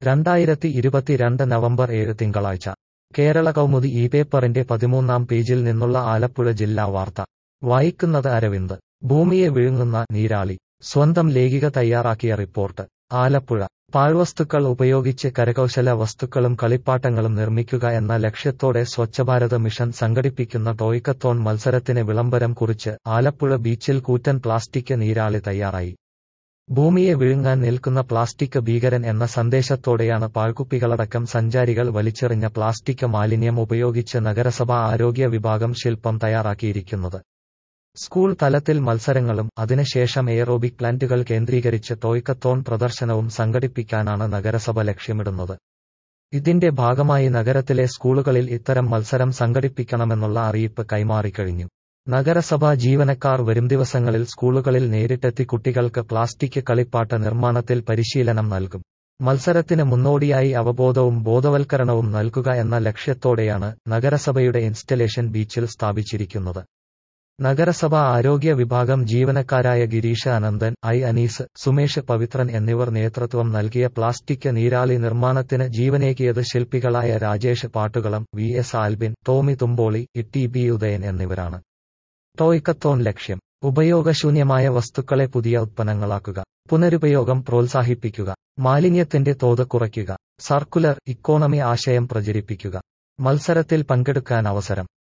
രണ്ടായിരത്തി ഇരുപത്തിരണ്ട് നവംബർ ഏഴ് തിങ്കളാഴ്ച കേരള കൗമുദി ഈ പേപ്പറിന്റെ പതിമൂന്നാം പേജിൽ നിന്നുള്ള ആലപ്പുഴ ജില്ലാ വാർത്ത വായിക്കുന്നത് അരവിന്ദ് ഭൂമിയെ വിഴുങ്ങുന്ന നീരാളി സ്വന്തം ലേഖിക തയ്യാറാക്കിയ റിപ്പോർട്ട് ആലപ്പുഴ പാഴ്വസ്തുക്കൾ ഉപയോഗിച്ച് കരകൗശല വസ്തുക്കളും കളിപ്പാട്ടങ്ങളും നിർമ്മിക്കുക എന്ന ലക്ഷ്യത്തോടെ സ്വച്ഛഭാരത് മിഷൻ സംഘടിപ്പിക്കുന്ന ടോയ്ക്കത്തോൺ മത്സരത്തിന് വിളംബരം കുറിച്ച് ആലപ്പുഴ ബീച്ചിൽ കൂറ്റൻ പ്ലാസ്റ്റിക് നീരാളി തയ്യാറായി ഭൂമിയെ വിഴുങ്ങാൻ നിൽക്കുന്ന പ്ലാസ്റ്റിക് ഭീകരൻ എന്ന സന്ദേശത്തോടെയാണ് പാഴ്ക്കുപ്പികളടക്കം സഞ്ചാരികൾ വലിച്ചെറിഞ്ഞ പ്ലാസ്റ്റിക് മാലിന്യം ഉപയോഗിച്ച് നഗരസഭാ ആരോഗ്യ വിഭാഗം ശില്പം തയ്യാറാക്കിയിരിക്കുന്നത് സ്കൂൾ തലത്തിൽ മത്സരങ്ങളും അതിനുശേഷം എയറോബിക് പ്ലാന്റുകൾ കേന്ദ്രീകരിച്ച് ടോയ്ക്കത്തോൺ പ്രദർശനവും സംഘടിപ്പിക്കാനാണ് നഗരസഭ ലക്ഷ്യമിടുന്നത് ഇതിന്റെ ഭാഗമായി നഗരത്തിലെ സ്കൂളുകളിൽ ഇത്തരം മത്സരം സംഘടിപ്പിക്കണമെന്നുള്ള അറിയിപ്പ് കൈമാറിക്കഴിഞ്ഞു നഗരസഭാ ജീവനക്കാർ വരും ദിവസങ്ങളിൽ സ്കൂളുകളിൽ നേരിട്ടെത്തി കുട്ടികൾക്ക് പ്ലാസ്റ്റിക് കളിപ്പാട്ട നിർമ്മാണത്തിൽ പരിശീലനം നൽകും മത്സരത്തിന് മുന്നോടിയായി അവബോധവും ബോധവൽക്കരണവും നൽകുക എന്ന ലക്ഷ്യത്തോടെയാണ് നഗരസഭയുടെ ഇൻസ്റ്റലേഷൻ ബീച്ചിൽ സ്ഥാപിച്ചിരിക്കുന്നത് നഗരസഭ ആരോഗ്യ വിഭാഗം ജീവനക്കാരായ ഗിരീഷ് അനന്തൻ ഐ അനീസ് സുമേഷ് പവിത്രൻ എന്നിവർ നേതൃത്വം നൽകിയ പ്ലാസ്റ്റിക് നീരാളി നിർമ്മാണത്തിന് ജീവനേകിയത് ശില്പികളായ Rajesh Pattukalam V S Albin Tomy Thumboli E B Udayan എന്നിവരാണ് ടോയ്ക്കത്തോൺ ലക്ഷ്യം ഉപയോഗശൂന്യമായ വസ്തുക്കളെ പുതിയ ഉത്പന്നങ്ങളാക്കുക പുനരുപയോഗം പ്രോത്സാഹിപ്പിക്കുക മാലിന്യത്തിന്റെ തോത് കുറയ്ക്കുക സർക്കുലർ ഇക്കോണമി ആശയം പ്രചരിപ്പിക്കുക മത്സരത്തിൽ പങ്കെടുക്കാൻ അവസരം